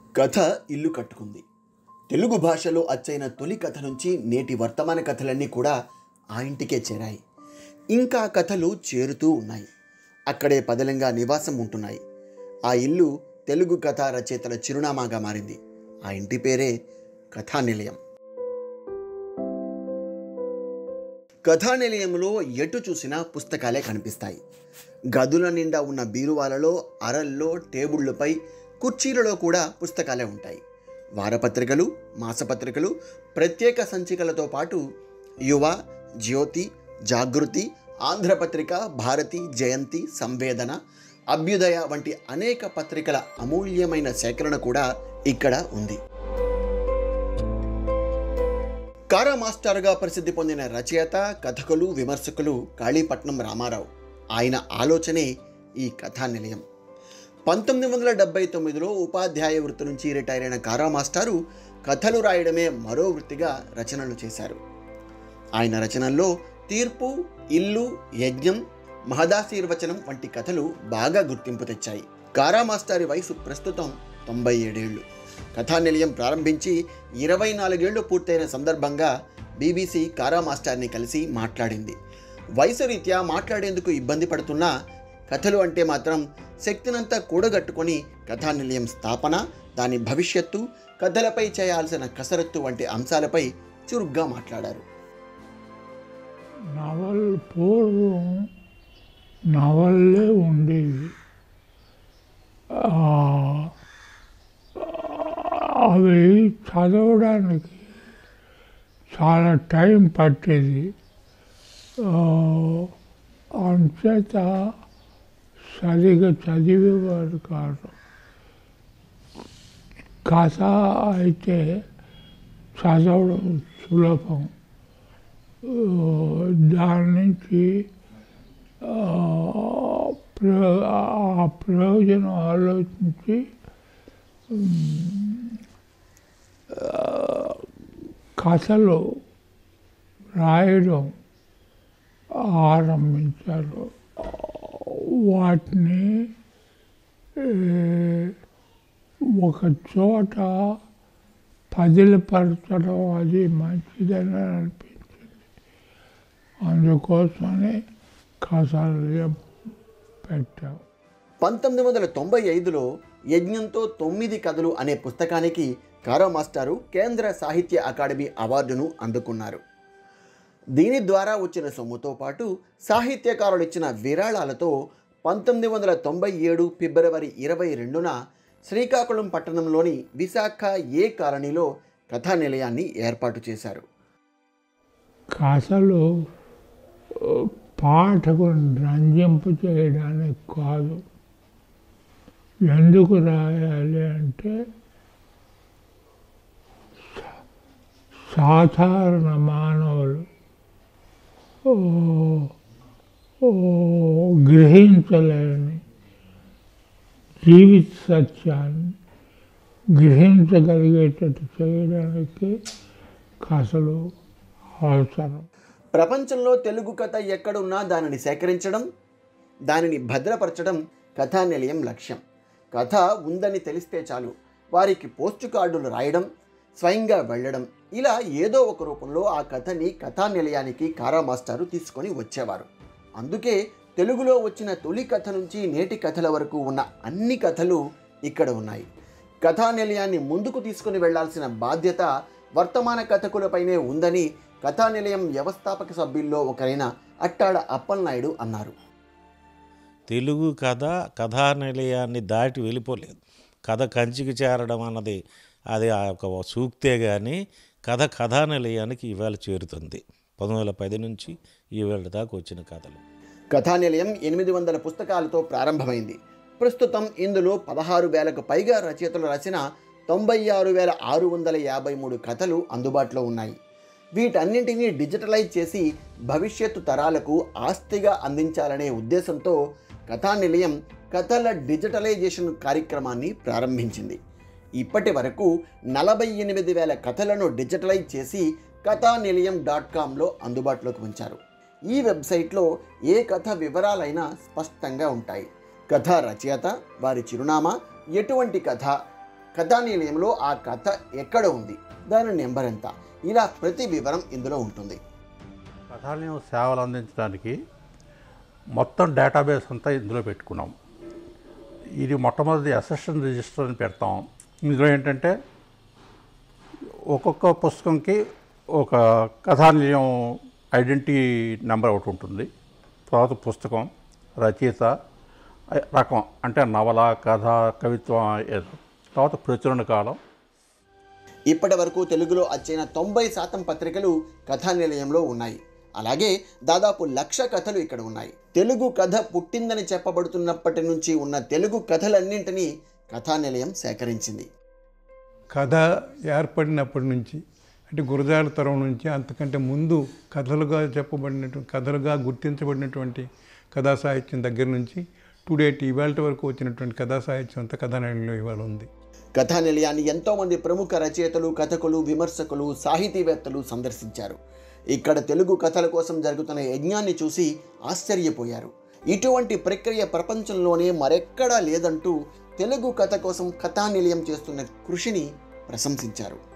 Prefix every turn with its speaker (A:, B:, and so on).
A: కథ ఇల్లు కట్టుకుంది తెలుగు భాషలో అచ్చైన తొలి కథ నుంచి నేటి వర్తమాన కథలన్నీ కూడా ఆ ఇంటికే చేరాయి ఇంకా కథలు చేరుతూ ఉన్నాయి అక్కడే పదలంగా నివాసం ఉంటున్నాయి ఆ ఇల్లు తెలుగు కథా రచయితల చిరునామాగా మారింది ఆ ఇంటి పేరే కథానిలయం కథానిలయంలో ఎటు చూసినా పుస్తకాలే కనిపిస్తాయి గదుల నిండా ఉన్న బీరువాలలో అరల్లో టేబుళ్లపై కుర్చీలలో కూడా పుస్తకాలే ఉంటాయి వారపత్రికలు మాసపత్రికలు ప్రత్యేక సంచికలతో పాటు యువ జ్యోతి జాగృతి ఆంధ్రపత్రిక భారతి జయంతి సంవేదన అభ్యుదయ వంటి అనేక పత్రికల అమూల్యమైన సేకరణ కూడా ఇక్కడ ఉంది కారా మాస్టర్గా ప్రసిద్ధి పొందిన రచయిత కథకులు విమర్శకులు కాళీపట్నం రామారావు ఆయన ఆలోచనే ఈ కథా నిలయం పంతొమ్మిది వందల డెబ్బై తొమ్మిదిలో ఉపాధ్యాయ వృత్తి నుంచి రిటైర్ అయిన కారా మాస్టారు కథలు రాయడమే మరో వృత్తిగా రచనలు చేశారు ఆయన రచనల్లో తీర్పు ఇల్లు యజ్ఞం మహదాశీర్వచనం వంటి కథలు బాగా గుర్తింపు తెచ్చాయి కారా మాస్టారి వయసు ప్రస్తుతం తొంభై ఏడేళ్లు కథానిలయం ప్రారంభించి ఇరవై నాలుగేళ్లు పూర్తయిన సందర్భంగా బీబీసీ కారా మాస్టర్ని కలిసి మాట్లాడింది వయసు రీత్యా మాట్లాడేందుకు ఇబ్బంది పడుతున్నా కథలు అంటే మాత్రం శక్తినంతా కూడగట్టుకొని కథానిలయం స్థాపన దాని భవిష్యత్తు కథలపై చేయాల్సిన కసరత్తు వంటి అంశాలపై చురుగ్గా మాట్లాడారు
B: నవల్ పూర్వం నవల్లే ఉండేవి ఆ, అవి చదవడానికి చాలా టైం పట్టేది ఆ, అంచేత సరిగా చదివేవారు కాదు కథ అయితే చదవడం సులభం ఆ, దాని నుంచి ఆ, ప్రయో- ఆ ప్రయోజనం ఆలోచించి ఉమ్, ఆ, కథలు రాయడం ఆరంభించారు వాటిని ఏ, ఒక చోట పదిలపరచడం అది మంచిదని అనిపించింది అందుకోసమని కథలు పెట్టాం
A: పంతొమ్మిది వందల తొంభై ఐదులో యజ్ఞంతో తొమ్మిది కథలు అనే పుస్తకానికి కారా మాస్టారు కేంద్ర సాహిత్య అకాడమీ అవార్డును అందుకున్నారు దీని ద్వారా వచ్చిన సొమ్ముతో పాటు సాహిత్యకారులు ఇచ్చిన విరాళాలతో పంతొమ్మిది వందల తొంభై ఏడు ఫిబ్రవరి ఇరవై రెండున శ్రీకాకుళం పట్టణంలోని విశాఖ ఏ కాలనీలో కథా నిలయాన్ని ఏర్పాటు చేశారు
B: కథలు ఆ, పాఠకుని రంజింపు చేయడానికి కాదు ఎందుకు రాయాలి అంటే సా- సాధారణ మానవులు ఓ, ఓ, గ్రహించలేని జీవిత సత్యాన్ని గ్రహించగలిగేటట్టు చేయడానికి కథలు అవసరం
A: ప్రపంచంలో తెలుగు కథ ఎక్కడున్నా దానిని సేకరించడం దానిని భద్రపరచడం కథా నిలయం లక్ష్యం కథ ఉందని తెలిస్తే చాలు వారికి పోస్టు కార్డులు రాయడం స్వయంగా వెళ్ళడం ఇలా ఏదో ఒక రూపంలో ఆ కథని కథా నిలయానికి కారా మాస్టారు తీసుకొని వచ్చేవారు అందుకే తెలుగులో వచ్చిన తొలి కథ నుంచి నేటి కథల వరకు ఉన్న అన్ని కథలు ఇక్కడ ఉన్నాయి కథా నిలయాన్ని ముందుకు తీసుకుని వెళ్లాల్సిన బాధ్యత వర్తమాన కథకులపైనే ఉందని కథా నిలయం వ్యవస్థాపక సభ్యుల్లో ఒకరైన అట్టాడ అప్పలనాయుడు అన్నారు
C: తెలుగు కథ కథా నిలయాన్ని దాటి వెళ్ళిపోలేదు కథ కంచికి చేరడం అన్నది అది ఆ ఒక సూక్తే కానీ కథ కథా నిలయానికి ఇవాళ చేరుతుంది పంతొమ్మిది వందల పది నుంచి ఈవేళ దాకా వచ్చిన కథలు
A: కథానిలయం ఎనిమిది వందల పుస్తకాలతో ప్రారంభమైంది ప్రస్తుతం ఇందులో పదహారు వేలకు పైగా రచయితలు రాసిన తొంభై ఆరు వేల ఆరు వందల యాభై మూడు కథలు అందుబాటులో ఉన్నాయి వీటన్నింటినీ డిజిటలైజ్ చేసి భవిష్యత్తు తరాలకు ఆస్తిగా అందించాలనే ఉద్దేశంతో కథానిలయం కథల డిజిటలైజేషన్ కార్యక్రమాన్ని ప్రారంభించింది ఇప్పటి వరకు నలభై ఎనిమిది వేల కథలను డిజిటలైజ్ చేసి కథానిలయం డాట్ కామ్లో అందుబాటులోకి ఉంచారు ఈ వెబ్సైట్లో ఏ కథ వివరాలైనా స్పష్టంగా ఉంటాయి కథ రచయిత వారి చిరునామా ఎటువంటి కథ కథానిలయంలో ఆ కథ ఎక్కడ ఉంది దాని నెంబర్ ఎంత ఇలా ప్రతి వివరం ఇందులో ఉంటుంది
D: కథాలయం సేవలు అందించడానికి మొత్తం డేటాబేస్ అంతా ఇందులో పెట్టుకున్నాం ఇది మొట్టమొదటి అసెషన్ రిజిస్టర్ అని పెడతాం ఇందులో ఏంటంటే ఒక్కొక్క పుస్తకంకి ఒక కథానిలయం ఐడెంటిటీ నెంబర్ ఒకటి ఉంటుంది తర్వాత పుస్తకం రచయిత అ- రకం అంటే నవల కథ కవిత్వం ఏదో తర్వాత ప్రచురణ కాలం
A: ఇప్పటి వరకు తెలుగులో వచ్చిన తొంభై శాతం పత్రికలు కథానిలయంలో ఉన్నాయి అలాగే దాదాపు లక్ష కథలు ఇక్కడ ఉన్నాయి తెలుగు కథ పుట్టిందని చెప్పబడుతున్నప్పటి నుంచి ఉన్న తెలుగు కథలన్నింటినీ కథానిలయం సేకరించింది
E: కథ ఏర్పడినప్పటి నుంచి అంటే గురజాల తరం నుంచి అంతకంటే ముందు కథలుగా చెప్పబడినటువంటి కథలుగా గుర్తించబడినటువంటి కథా సాహిత్యం దగ్గర నుంచి టుడేట్ ఇవాళ వరకు వచ్చినటువంటి కథా సాహిత్యం అంతా కథానయంలో ఇవాళ ఉంది
A: కథానిలయాన్ని ఎంతోమంది ప్రముఖ రచయితలు కథకులు విమర్శకులు సాహితీవేత్తలు సందర్శించారు ఇక్కడ తెలుగు కథల కోసం జరుగుతున్న యజ్ఞాన్ని చూసి ఆశ్చర్యపోయారు ఇటువంటి ప్రక్రియ ప్రపంచంలోనే మరెక్కడా లేదంటూ తెలుగు కథ కోసం కథానిలయం చేస్తున్న కృషిని ప్రశంసించారు